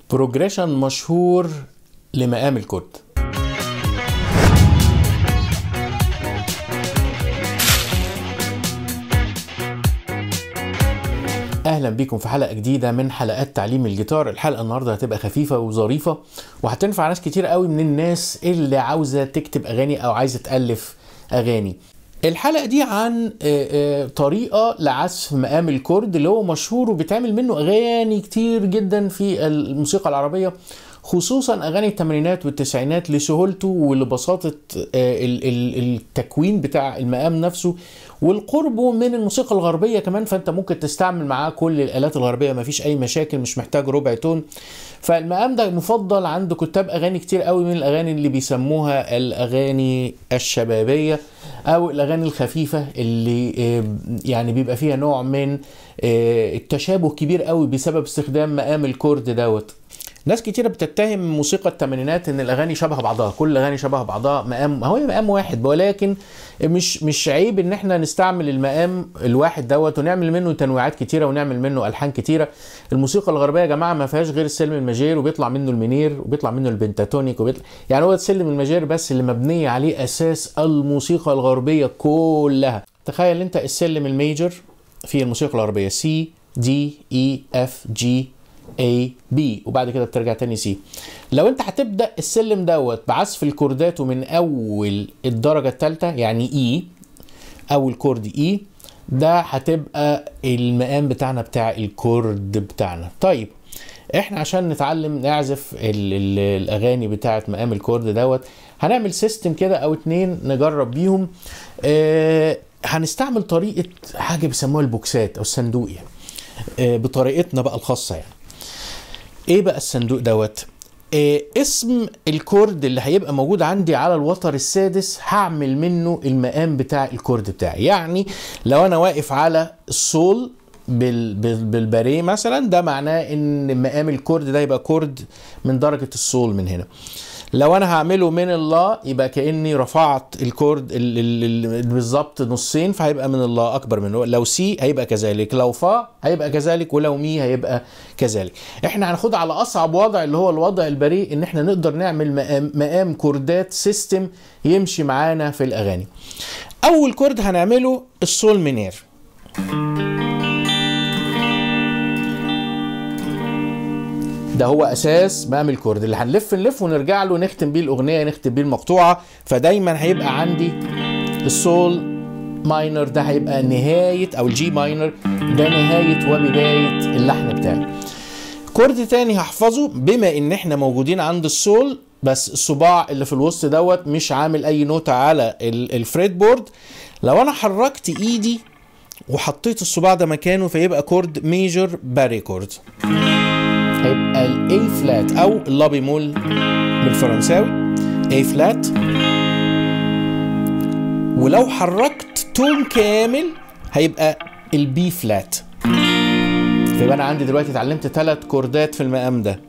بروجريشن مشهور لمقام الكورد اهلا بيكم في حلقه جديده من حلقات تعليم الجيتار الحلقه النهارده هتبقى خفيفه وظريفه وهتنفع ناس كتير قوي من الناس اللي عاوزه تكتب اغاني او عايزه تالف اغاني الحلقه دي عن طريقه لعزف مقام الكورد اللي هو مشهور وبيتعمل منه اغاني كتير جدا في الموسيقى العربيه خصوصا اغاني الثمانينات والتسعينات لسهولته ولبساطه التكوين بتاع المقام نفسه والقربه من الموسيقى الغربيه كمان فانت ممكن تستعمل معاه كل الالات الغربيه مفيش اي مشاكل مش محتاج ربع تون فالمقام ده مفضل عند كتاب اغاني كتير قوي من الاغاني اللي بيسموها الاغاني الشبابيه او الاغاني الخفيفه اللي يعني بيبقى فيها نوع من التشابه كبير قوي بسبب استخدام مقام الكورد دوت ناس كتيرة بتتهم موسيقى الثمانينات ان الاغاني شبه بعضها كل الاغاني شبه بعضها مقام هو مقام واحد ولكن مش مش عيب ان احنا نستعمل المقام الواحد دوت ونعمل منه تنويعات كتيره ونعمل منه الحان كتيره الموسيقى الغربيه يا جماعه ما فيهاش غير السلم الماجير وبيطلع منه المنير وبيطلع منه البنتاتونيك وبيطلع يعني هو السلم الماجير بس اللي مبنيه عليه اساس الموسيقى الغربيه كلها تخيل انت السلم الميجر في الموسيقى الغربيه سي دي اي اف جي A B وبعد كده بترجع تاني سي لو انت هتبدا السلم دوت بعزف الكوردات من اول الدرجه الثالثه يعني اي اول كورد اي ده هتبقى المقام بتاعنا بتاع الكورد بتاعنا طيب احنا عشان نتعلم نعزف ال ال الاغاني بتاعه مقام الكورد دوت هنعمل سيستم كده او اتنين نجرب بيهم اه هنستعمل طريقه حاجه بيسموها البوكسات او الصندوق يعني اه بطريقتنا بقى الخاصه يعني ايه بقى الصندوق دوت إيه اسم الكورد اللي هيبقى موجود عندي على الوتر السادس هعمل منه المقام بتاع الكورد بتاعي يعني لو انا واقف على الصول بال بال بالباريه مثلا ده معناه ان مقام الكورد ده يبقى كورد من درجه الصول من هنا لو انا هعمله من الله يبقى كاني رفعت الكورد بالظبط نصين فهيبقى من الله اكبر منه لو سي هيبقى كذلك لو فا هيبقى كذلك ولو مي هيبقى كذلك احنا هناخد على اصعب وضع اللي هو الوضع البريء ان احنا نقدر نعمل مقام, مقام كوردات سيستم يمشي معانا في الاغاني اول كورد هنعمله السول مينير ده هو اساس مقام الكورد اللي هنلف نلف ونرجع له نختم بيه الاغنيه نختم بيه المقطوعه فدايما هيبقى عندي السول ماينر ده هيبقى نهايه او الجي ماينر ده نهايه وبدايه اللحن بتاعي كورد تاني هحفظه بما ان احنا موجودين عند السول بس الصباع اللي في الوسط دوت مش عامل اي نوتة على الفريد بورد لو انا حركت ايدي وحطيت الصباع ده مكانه فيبقى كورد ميجر باري كورد هيبقى الاي فلات او اللا بيمول بالفرنساوي اي فلات ولو حركت تون كامل هيبقى البي فلات فيبقى انا عندي دلوقتي اتعلمت ثلاث كوردات في المقام ده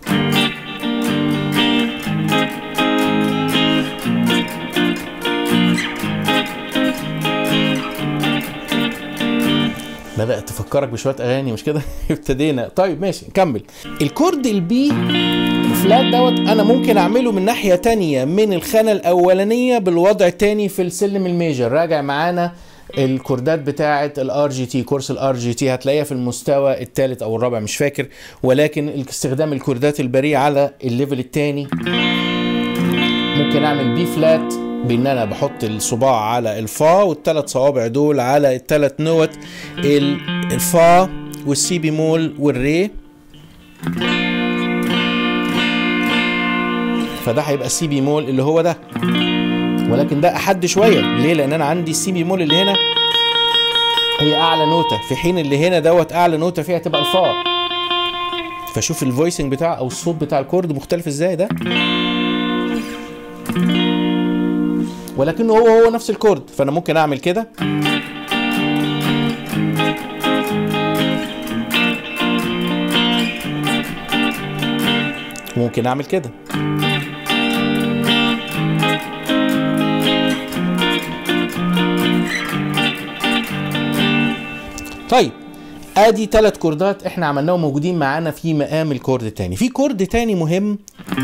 بدات تفكرك بشويه اغاني مش كده ابتدينا طيب ماشي نكمل الكورد البي فلات دوت انا ممكن اعمله من ناحيه تانية من الخانه الاولانيه بالوضع التاني في السلم الميجر راجع معانا الكوردات بتاعه الار جي تي كورس الار جي تي هتلاقيها في المستوى الثالث او الرابع مش فاكر ولكن استخدام الكوردات البريه على الليفل الثاني ممكن اعمل بي فلات بان انا بحط الصباع على الفا والثلاث صوابع دول على الثلاث نوت الفا والسي بيمول والري فده هيبقى السي بيمول اللي هو ده ولكن ده احد شويه ليه لان انا عندي السي بيمول اللي هنا هي اعلى نوته في حين اللي هنا دوت اعلى نوته فيها تبقى الفا فشوف الفويسنج بتاع او الصوت بتاع الكورد مختلف ازاي ده ولكنه هو هو نفس الكورد فانا ممكن اعمل كده ممكن اعمل كده طيب ادي ثلاث كوردات احنا عملناهم موجودين معانا في مقام الكورد التاني في كورد تاني مهم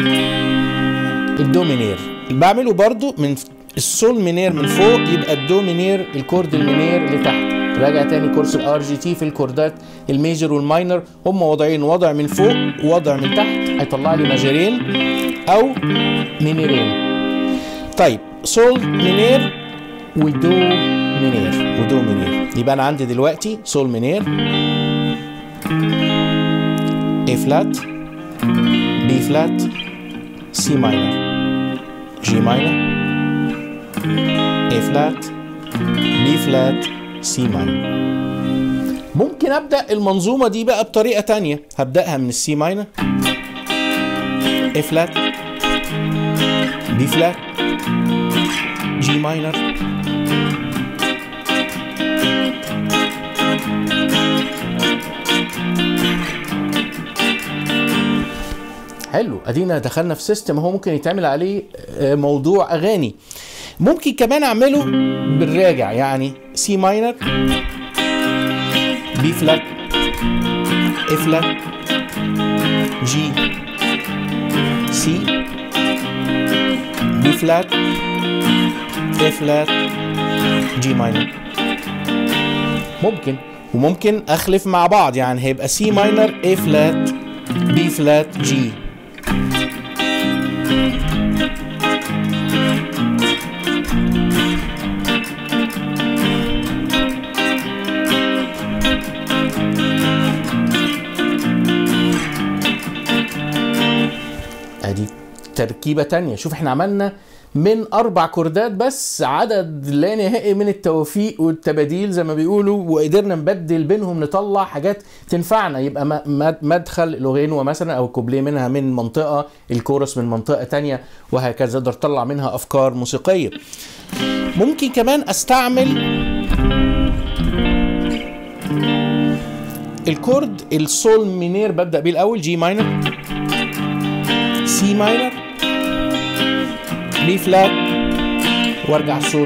الدو مينير بعمله برضو من السول مينير من فوق يبقى الدو مينير الكورد المينير لتحت راجع تاني كورس الار جي تي في الكوردات الميجر والماينر هم وضعين وضع من فوق ووضع من تحت هيطلع لي ماجرين او مينيرين طيب سول مينير ودو مينير ودو مينير يبقى انا عندي دلوقتي سول مينير اي فلات بي فلات سي ماينر جي ماينر اي فلات بي فلات سي ماينر ممكن ابدا المنظومه دي بقى بطريقه تانية هبداها من السي ماينر اي فلات بي فلات جي ماينر حلو ادينا دخلنا في سيستم هو ممكن يتعمل عليه موضوع اغاني ممكن كمان اعمله بالراجع يعني سي ماينر بي فلات اف فلات جي سي بي فلات اف فلات جي ماينر ممكن وممكن اخلف مع بعض يعني هيبقى سي ماينر اي فلات بي فلات جي ادي تركيبة تانية شوف احنا عملنا من اربع كوردات بس عدد لا نهائي من التوافيق والتباديل زي ما بيقولوا وقدرنا نبدل بينهم نطلع حاجات تنفعنا يبقى مدخل لغينوة مثلا او كوبليه منها من منطقة الكورس من منطقة تانية وهكذا اقدر اطلع منها افكار موسيقية ممكن كمان استعمل الكورد السول مينير ببدأ بيه الاول جي ماينر سي ماينر بي فلات وارجع السول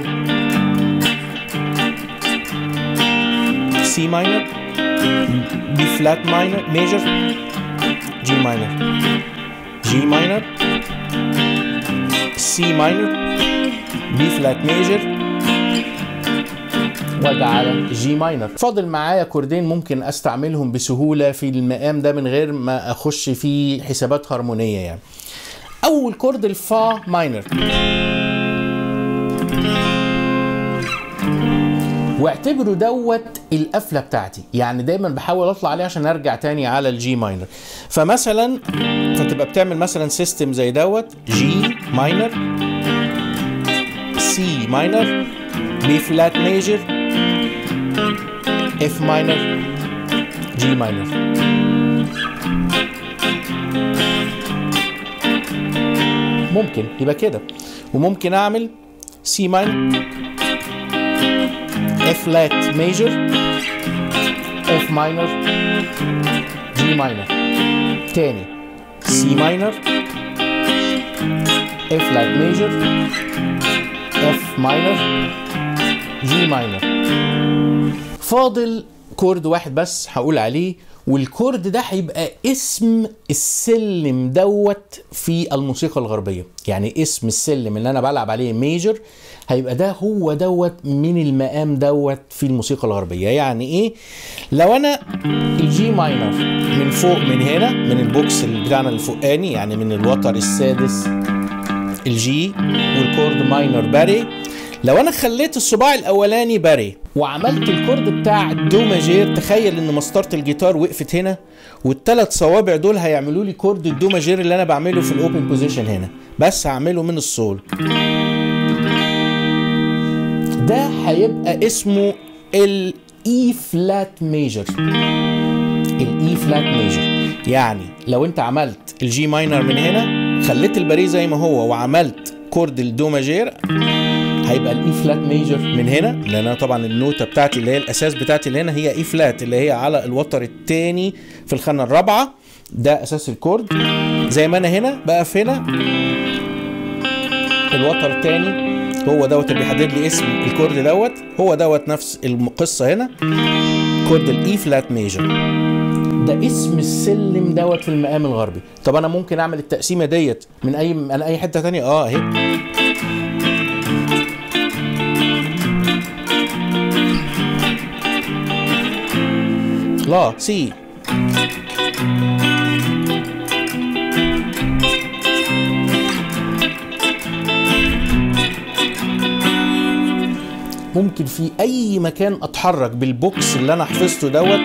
سي ماينر بي فلات ماينر ميجر جي ماينر جي ماينر سي ماينر بي فلات ميجر وارجع على جي ماينر فاضل معايا كوردين ممكن استعملهم بسهوله في المقام ده من غير ما اخش في حسابات هارمونيه يعني اول كورد الفا ماينر واعتبروا دوت القفله بتاعتي يعني دايما بحاول اطلع عليه عشان ارجع تاني على الجي ماينر فمثلا فتبقى بتعمل مثلا سيستم زي دوت جي ماينر سي ماينر بي فلات ميجر اف ماينر جي ماينر ممكن يبقى كده وممكن اعمل سي ماينر اف فلات ميجر اف ماينر جي ماينر تاني سي ماينر اف فلات ميجر اف ماينر جي ماينر فاضل كورد واحد بس هقول عليه والكورد ده هيبقى اسم السلم دوت في الموسيقى الغربيه يعني اسم السلم اللي انا بلعب عليه ميجر هيبقى ده هو دوت من المقام دوت في الموسيقى الغربيه يعني ايه لو انا الجي ماينر من فوق من هنا من البوكس اللي بتاعنا الفوقاني يعني من الوتر السادس الجي والكورد ماينر باري لو انا خليت الصباع الاولاني باري وعملت الكورد بتاع دو ماجير تخيل ان مسطره الجيتار وقفت هنا والثلاث صوابع دول هيعملوا لي كورد الدو ماجير اللي انا بعمله في الاوبن بوزيشن هنا بس هعمله من السول ده هيبقى اسمه الاي فلات ميجر الاي فلات ميجر يعني لو انت عملت الجي ماينر من هنا خليت الباريه زي ما هو وعملت كورد الدو ماجير هيبقى الاي فلات ميجر من هنا لان انا طبعا النوته بتاعتي اللي هي الاساس بتاعتي اللي هنا هي اي فلات اللي هي على الوتر الثاني في الخانه الرابعه ده اساس الكورد زي ما انا هنا بقف هنا الوتر الثاني هو دوت اللي بيحدد لي اسم الكورد دوت هو دوت نفس القصه هنا كورد الاي فلات ميجر ده اسم السلم دوت في المقام الغربي طب انا ممكن اعمل التقسيمه ديت من اي من اي حته تانية اه اهي لا سي ممكن في اي مكان اتحرك بالبوكس اللي انا حفظته دوت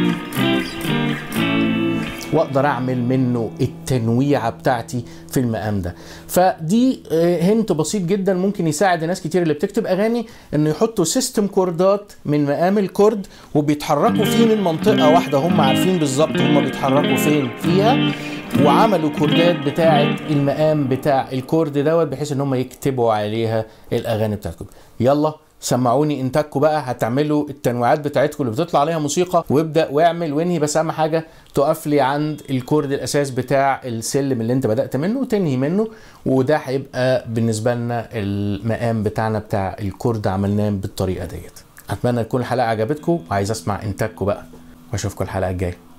واقدر اعمل منه التنويعه بتاعتي في المقام ده فدي هنت بسيط جدا ممكن يساعد ناس كتير اللي بتكتب اغاني انه يحطوا سيستم كوردات من مقام الكورد وبيتحركوا فيه من منطقه واحده هم عارفين بالظبط هم بيتحركوا فين فيها وعملوا كوردات بتاعه المقام بتاع الكورد دوت بحيث ان هم يكتبوا عليها الاغاني بتاعتكم يلا سمعوني انتاجكم بقى هتعملوا التنويعات بتاعتكم اللي بتطلع عليها موسيقى وابدا واعمل وانهي بس اهم حاجه تقف لي عند الكورد الاساس بتاع السلم اللي انت بدات منه وتنهي منه وده هيبقى بالنسبه لنا المقام بتاعنا بتاع الكورد عملناه بالطريقه ديت اتمنى تكون الحلقه عجبتكم وعايز اسمع انتاجكم بقى واشوفكم الحلقه الجايه